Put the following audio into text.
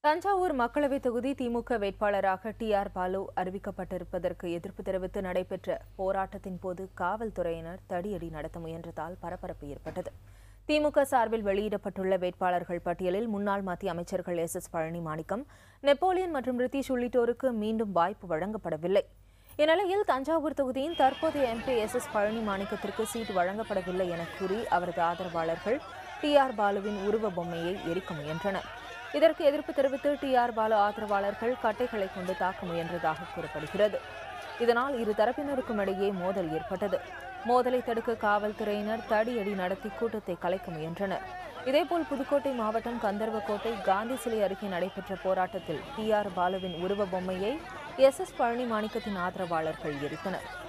தஞ்சாவூர் மக்களவைத் தொகுதி திமுக வேட்பாளராக டி ஆர் பாலு அறிவிக்கப்பட்டிருப்பதற்கு எதிர்ப்பு தெரிவித்து நடைபெற்ற போராட்டத்தின் போது காவல்துறையினர் தடியடி நடத்த முயன்றதால் பரபரப்பு ஏற்பட்டது திமுக சார்பில் வெளியிடப்பட்டுள்ள வேட்பாளர்கள் பட்டியலில் முன்னாள் மத்திய அமைச்சர்கள் S S Palani Manickam Napoleon மற்றும் ரித்தீஷ் உள்ளிட்டோருக்கு மீண்டும் வாய்ப்பு வழங்கப்படவில்லை இந்நிலையில் தஞ்சாவூர் தொகுதியின் தற்போதைய எம்பி எஸ் எஸ் பழனி மாணிக்கத்திற்கு சீட் வழங்கப்படவில்லை என கூறி அவரது ஆதரவாளர்கள் டி ஆர் பாலுவின் உருவ பொம்மையை எரிக்க முயன்றனர் இதற்கு எதிர்ப்பு தெரிவித்து டி ஆர் பாலு ஆதரவாளர்கள் கட்டைகளை கொண்டு தாக்க முயன்றதாக கூறப்படுகிறது இதனால் இரு தரப்பினருக்கும் இடையே மோதல் ஏற்பட்டது மோதலை தடுக்க காவல்துறையினர் தடியடி நடத்தி கூட்டத்தை கலைக்க முயன்றனர் இதேபோல் புதுக்கோட்டை மாவட்டம் கந்தர்வக்கோட்டை காந்தி சிலை அருகே நடைபெற்ற போராட்டத்தில் டி ஆர் பாலுவின் உருவ பொம்மையை எஸ் எஸ் பழனி மாணிக்கத்தின் ஆதரவாளர்கள் எரித்தனர்